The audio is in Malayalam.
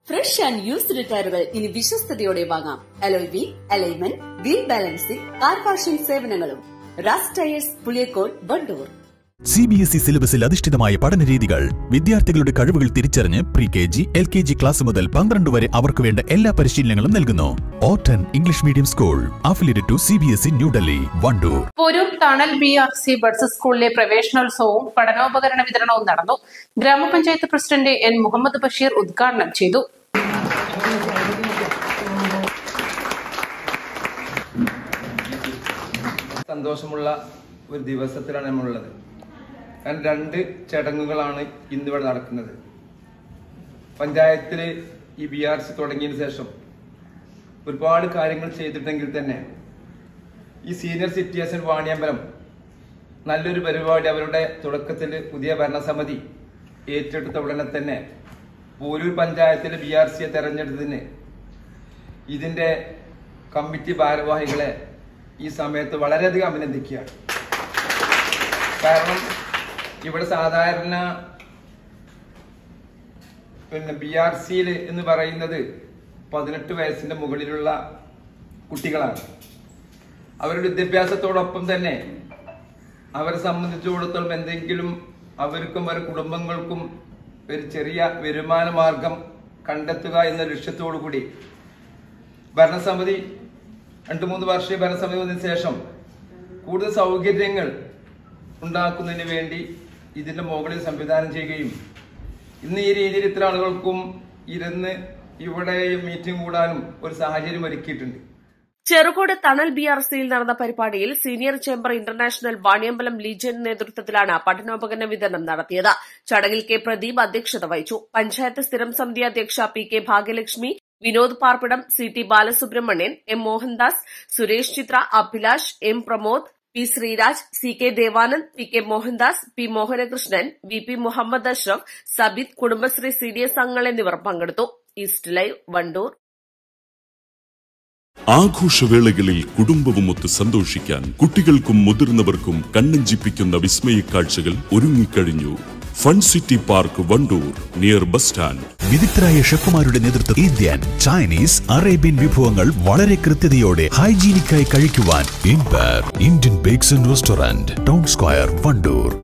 ഫ്രഷ് ആൻഡ് യൂസ്ഡ് ടയറുകൾ ഇനി വിശ്വസ്തയോടെ വാങ്ങാം alloy wheel alignment wheel balancing car washing സേവനങ്ങളും Ras tyres Puliyakode Wandoor C B S E സിലബസിൽ അധിഷ്ഠിതമായ പഠനരീതികൾ വിദ്യാർത്ഥികളുടെ കഴിവുകൾ തിരിച്ചറിഞ്ഞ് pre K G L K G class മുതൽ പന്ത്രണ്ട് വരെ അവർക്ക് വേണ്ട എല്ലാ പരിശീലനങ്ങളും നൽകുന്നു ഓട്ടൻ English medium school affiliated to C B S E New Delhi Wandoor Poroor Thanal B R C buds സ്കൂളിലെ പ്രവേശനോത്സവവും പഠനോപകരണ വിതരണവും നടന്നു ഗ്രാമപഞ്ചായത്ത് പ്രസിഡന്റ് എൻ മുഹമ്മദ് ബഷീർ ഉദ്ഘാടനം ചെയ്തു സന്തോഷമുള്ള ഒരു ദിവസത്തിലാണ് നമ്മളുള്ളത് കാരണം രണ്ട് ചടങ്ങുകളാണ് ഇന്നിവിടെ നടക്കുന്നത് പഞ്ചായത്തിൽ ഈ ബി ആർ സി തുടങ്ങിയതിന് ശേഷം ഒരുപാട് കാര്യങ്ങൾ ചെയ്തിട്ടെങ്കിൽ തന്നെ ഈ സീനിയർ സിറ്റിസൺ വാണിയമ്പലം നല്ലൊരു പരിപാടി അവരുടെ തുടക്കത്തിൽ പുതിയ ഭരണസമിതി ഏറ്റെടുത്ത ഉടനെ തന്നെ പോരൂർ പഞ്ചായത്തിലെ ബി ആർ സിയെ തെരഞ്ഞെടുത്തതിന് ഇതിന്റെ കമ്മിറ്റി ഭാരവാഹികളെ ഈ സമയത്ത് വളരെയധികം അഭിനന്ദിക്കുകയാണ് കാരണം ഇവിടെ സാധാരണ പിന്നെ ബി ആർ സിയിൽ എന്ന് പറയുന്നത് പതിനെട്ട് വയസ്സിന്റെ മുകളിലുള്ള കുട്ടികളാണ് അവരുടെ വിദ്യാഭ്യാസത്തോടൊപ്പം തന്നെ അവരെ സംബന്ധിച്ചിടത്തോളം എന്തെങ്കിലും അവർക്കും അവരുടെ കുടുംബങ്ങൾക്കും ഒരു ചെറിയ വരുമാന മാർഗം കണ്ടെത്തുക എന്ന ലക്ഷ്യത്തോടു കൂടി ഭരണസമിതി രണ്ടു മൂന്ന് വർഷീയ ഭരണസമിതി വന്നതിന് ശേഷം കൂടുതൽ സൗകര്യങ്ങൾ ഉണ്ടാക്കുന്നതിന് വേണ്ടി ഇതിന്റെ മുകളിൽ സംവിധാനം ചെയ്യുകയും ഇന്ന് ഈ രീതിയിൽ ഇത്ര ആളുകൾക്കും ഇരുന്ന് ഇവിടെ മീറ്റിംഗ് കൂടാനും ഒരു സാഹചര്യം ഒരുക്കിയിട്ടുണ്ട് ചെറുകോട് തണൽ ബി ആർ സിയിൽ നടന്ന പരിപാടിയിൽ senior chamber international Vaniyambalam legion നേതൃത്വത്തിലാണ് പഠനോപകരണ വിതരണം നടത്തിയത് ചടങ്ങിൽ കെ പ്രദീപ് അധ്യക്ഷത വഹിച്ചു പഞ്ചായത്ത് സ്ഥിരം സമിതി അധ്യക്ഷ പി കെ ഭാഗ്യലക്ഷ്മി വിനോദ് പാർപ്പിടം C T Balasubramanian M Mohandas Suresh Chithra Abhilash M Pramod P Sreeraj C K Devanand P K Mohandas P Mohanakrishnan V P Muhammad Ashraf Sabith Kudumbashree C D S അംഗങ്ങൾ എന്നിവർ പങ്കെടുത്തു ഈസ്റ്റ് ലൈവ് വണ്ടൂർ ആഘോഷവേളകളിൽ കുടുംബവുമൊത്ത് സന്തോഷിക്കാൻ കുട്ടികൾക്കും മുതിർന്നവർക്കും കണ്ണഞ്ചിപ്പിക്കുന്ന വിസ്മയ കാഴ്ചകൾ ഒരുങ്ങിക്കഴിഞ്ഞു Fun City Park Wandoor near bus stand വിദഗ്ധരായ ഷെഫുമാരുടെ നേതൃത്വം ഇന്ത്യൻ ചൈനീസ് അറേബ്യൻ വിഭവങ്ങൾ വളരെ കൃത്യതയോടെ ഹൈജീനിക്കായി കഴിക്കുവാൻ Empire Indian Bakes and Restaurant Town Square Wandoor